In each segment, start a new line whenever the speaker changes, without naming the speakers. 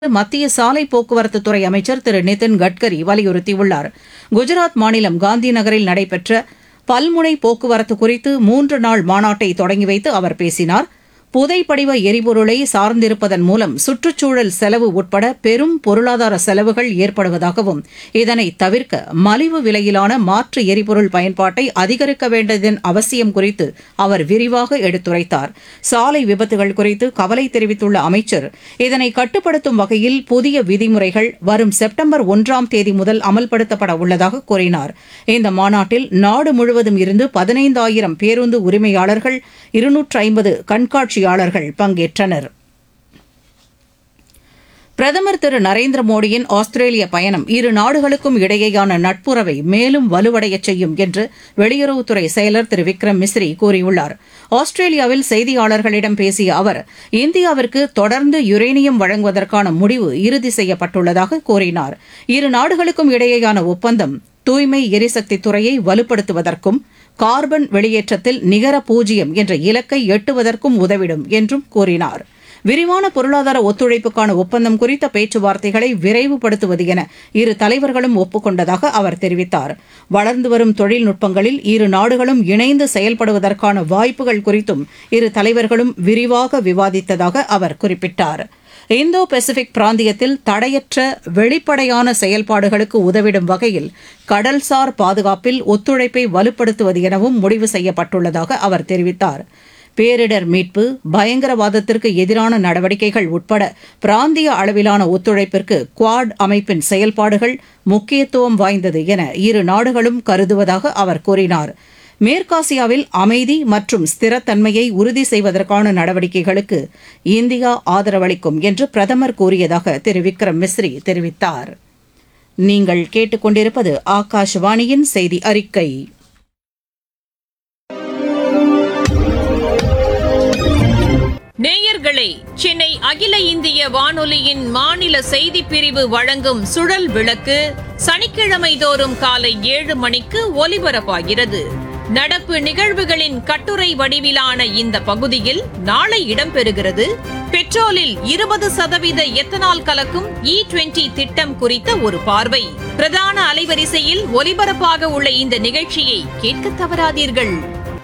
மத்திய சாலை போக்குவரத்து துறை அமைச்சர் திரு நிதின் கட்கரி வலியுறுத்தியுள்ளார் குஜராத் மாநிலம் காந்தி நகரில் நடைபெற்ற பல்முனை போக்குவரத்து குறித்து மூன்று நாள் மாநாட்டை தொடங்கி வைத்து அவர் பேசினார் புதைப்படிவ எரிபொருளை சார்ந்திருப்பதன் மூலம் சுற்றுச்சூழல் செலவு உட்பட பெரும் பொருளாதார செலவுகள் ஏற்படுவதாகவும் இதனை தவிர்க்க மலிவு விலையிலான மாற்று எரிபொருள் பயன்பாட்டை அதிகரிக்க வேண்டியதன் அவசியம் குறித்து அவர் விரிவாக எடுத்துரைத்தார் சாலை விபத்துகள் குறித்து கவலை தெரிவித்துள்ள அமைச்சர் இதனை கட்டுப்படுத்தும் வகையில் புதிய விதிமுறைகள் வரும் செப்டம்பர் ஒன்றாம் தேதி முதல் அமல்படுத்தப்பட உள்ளதாக கூறினார் இந்த மாநாட்டில் நாடு முழுவதும் இருந்து பதினைந்தாயிரம் பேருந்து உரிமையாளர்கள் இருநூற்று ஐம்பது கண்காட்சியாளர்கள் பங்கேற்றனர் பிரதமர் திரு நரேந்திர மோடியின் ஆஸ்திரேலிய பயணம் இரு நாடுகளுக்கும் இடையேயான நட்புறவை மேலும் வலுவடையச் செய்யும் என்று வெளியுறவுத்துறை செயலர் திரு விக்ரம் மிஸ்ரி கூறியுள்ளார் ஆஸ்திரேலியாவில் செய்தியாளர்களிடம் பேசிய அவர் இந்தியாவிற்கு தொடர்ந்து யுரேனியம் வழங்குவதற்கான முடிவு இறுதி செய்யப்பட்டுள்ளதாக கூறினார் இரு நாடுகளுக்கும் இடையேயான ஒப்பந்தம் தூய்மை எரிசக்தி துறையை வலுப்படுத்துவதற்கும் கார்பன் வெளியேற்றத்தில் நிகர பூஜ்ஜியம் என்ற இலக்கை எட்டுவதற்கும் உதவிடும் என்றும் கூறினார் விரிவான பொருளாதார ஒத்துழைப்புக்கான ஒப்பந்தம் குறித்த பேச்சுவார்த்தைகளை விரைவுபடுத்துவது என இரு தலைவர்களும் ஒப்புக்கொண்டதாக அவர் தெரிவித்தார் வளர்ந்து வரும் தொழில்நுட்பங்களில் இரு நாடுகளும் இணைந்து செயல்படுவதற்கான வாய்ப்புகள் குறித்தும் இரு தலைவர்களும் விரிவாக விவாதித்ததாக அவர் குறிப்பிட்டார் இந்தோ பசிபிக் பிராந்தியத்தில் தடையற்ற வெளிப்படையான செயல்பாடுகளுக்கு உதவிடும் வகையில் கடல்சார் பாதுகாப்பில் ஒத்துழைப்பை வலுப்படுத்துவது எனவும் முடிவு செய்யப்பட்டுள்ளதாக அவர் தெரிவித்தார் பேரிடர் மீட்பு பயங்கரவாதத்திற்கு எதிரான நடவடிக்கைகள் உட்பட பிராந்திய அளவிலான ஒத்துழைப்பிற்கு குவாட் அமைப்பின் செயல்பாடுகள் முக்கியத்துவம் வாய்ந்தது என இரு நாடுகளும் கருதுவதாக அவர் கூறினார் மேற்காசியாவில் அமைதி மற்றும் ஸ்திரத்தன்மையை உறுதி செய்வதற்கான நடவடிக்கைகளுக்கு இந்தியா ஆதரவளிக்கும் என்று பிரதமர் கூறியதாக திரு விக்ரம் மிஸ்ரி தெரிவித்தார் நீங்கள் கேட்டுக்கொண்டிருப்பது ஆகாஷவாணியின் செய்தி அறிக்கை
நேயர்களே சென்னை அகில இந்திய வானொலியின் மாநில செய்திப் பிரிவு வழங்கும் சுழல் விளக்கு சனிக்கிழமை தோறும் காலை ஏழு மணிக்கு ஒலிபரப்பாகிறது நடப்பு நிகழ்வுகளின் கட்டுரை வடிவிலான இந்த பகுதியில் நாளை இடம்பெறுகிறது பெட்ரோலில் இருபது சதவீத எத்தனால் கலக்கும் இ டுவெண்டி திட்டம் குறித்த ஒரு பார்வை பிரதான அலைவரிசையில் ஒலிபரப்பாக உள்ள இந்த நிகழ்ச்சியை கேட்க தவறாதீர்கள்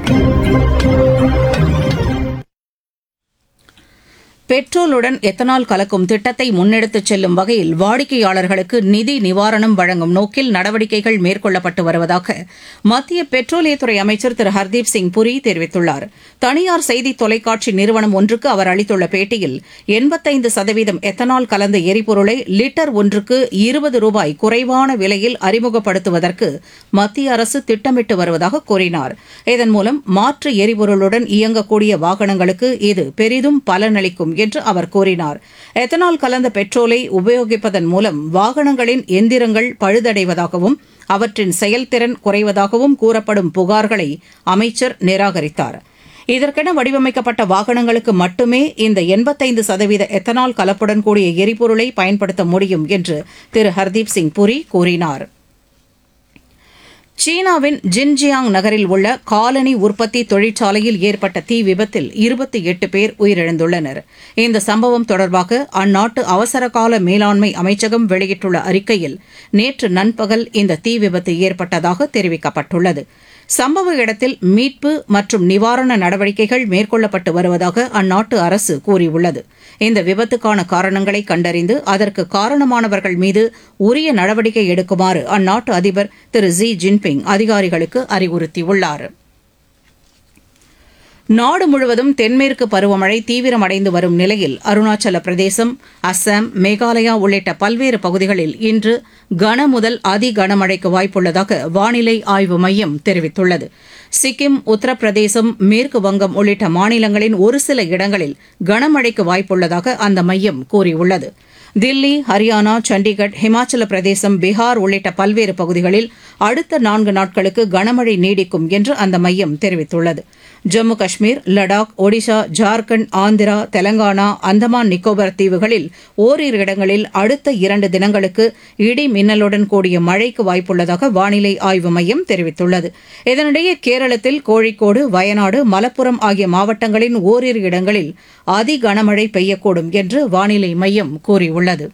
பெட்ரோலுடன் எத்தனால் கலக்கும் திட்டத்தை முன்னெடுத்துச் செல்லும் வகையில் வாடிக்கையாளர்களுக்கு நிதி நிவாரணம் வழங்கும் நோக்கில் நடவடிக்கைகள் மேற்கொள்ளப்பட்டு வருவதாக மத்திய பெட்ரோலியத்துறை அமைச்சர் திரு ஹர்தீப் சிங் புரி தெரிவித்துள்ளார் தனியார் செய்தி தொலைக்காட்சி நிறுவனம் ஒன்றுக்கு அவர் அளித்துள்ள பேட்டியில் எண்பத்தைந்து சதவீதம் எத்தனால் கலந்த எரிபொருளை லிட்டர் ஒன்றுக்கு இருபது ரூபாய் குறைவான விலையில் அறிமுகப்படுத்துவதற்கு மத்திய அரசு திட்டமிட்டு வருவதாக கூறினார் இதன் மூலம் மாற்று எரிபொருளுடன் இயங்கக்கூடிய வாகனங்களுக்கு இது பெரிதும் பலனளிக்கும் என்று அவர் கூறினார் எத்தனால் கலந்த பெட்ரோலை உபயோகிப்பதன் மூலம் வாகனங்களின் எந்திரங்கள் பழுதடைவதாகவும் அவற்றின் செயல்திறன் குறைவதாகவும் கூறப்படும் புகார்களை அமைச்சர் நிராகரித்தார் இதற்கென வடிவமைக்கப்பட்ட வாகனங்களுக்கு மட்டுமே இந்த எண்பத்தைந்து சதவீத எத்தனால் கலப்புடன் கூடிய எரிபொருளை பயன்படுத்த முடியும் என்று திரு ஹர்தீப் சிங் புரி கூறினார் சீனாவின் ஜின்ஜியாங் நகரில் உள்ள காலனி உற்பத்தி தொழிற்சாலையில் ஏற்பட்ட தீ விபத்தில் இருபத்தி எட்டு பேர் உயிரிழந்துள்ளனர் இந்த சம்பவம் தொடர்பாக அந்நாட்டு அவசரகால மேலாண்மை அமைச்சகம் வெளியிட்டுள்ள அறிக்கையில் நேற்று நண்பகல் இந்த தீ விபத்து ஏற்பட்டதாக தெரிவிக்கப்பட்டுள்ளது சம்பவ இடத்தில் மீட்பு மற்றும் நிவாரண நடவடிக்கைகள் மேற்கொள்ளப்பட்டு வருவதாக அந்நாட்டு அரசு கூறியுள்ளது இந்த விபத்துக்கான காரணங்களை கண்டறிந்து அதற்கு காரணமானவர்கள் மீது உரிய நடவடிக்கை எடுக்குமாறு அந்நாட்டு அதிபர் திரு ஜி ஜின்பிங் அதிகாரிகளுக்கு அறிவுறுத்தியுள்ளார் நாடு முழுவதும் தென்மேற்கு பருவமழை தீவிரமடைந்து வரும் நிலையில் அருணாச்சல பிரதேசம் அஸ்ஸாம் மேகாலயா உள்ளிட்ட பல்வேறு பகுதிகளில் இன்று கன முதல் அதி கனமழைக்கு வாய்ப்புள்ளதாக வானிலை ஆய்வு மையம் தெரிவித்துள்ளது சிக்கிம் உத்தரப்பிரதேசம் மேற்கு வங்கம் உள்ளிட்ட மாநிலங்களின் ஒரு சில இடங்களில் கனமழைக்கு வாய்ப்புள்ளதாக அந்த மையம் கூறியுள்ளது தில்லி ஹரியானா சண்டிகர் ஹிமாச்சல பிரதேசம் பீகார் உள்ளிட்ட பல்வேறு பகுதிகளில் அடுத்த நான்கு நாட்களுக்கு கனமழை நீடிக்கும் என்று அந்த மையம் தெரிவித்துள்ளது ஜம்மு காஷ்மீர் லடாக் ஒடிஷா ஜார்க்கண்ட் ஆந்திரா தெலங்கானா அந்தமான் நிக்கோபார் தீவுகளில் ஓரிரு இடங்களில் அடுத்த இரண்டு தினங்களுக்கு இடி மின்னலுடன் கூடிய மழைக்கு வாய்ப்புள்ளதாக வானிலை ஆய்வு மையம் தெரிவித்துள்ளது இதனிடையே கேரளத்தில் கோழிக்கோடு வயநாடு மலப்புரம் ஆகிய மாவட்டங்களின் ஓரிரு இடங்களில் அதி கனமழை பெய்யக்கூடும் என்று வானிலை மையம் கூறியுள்ளது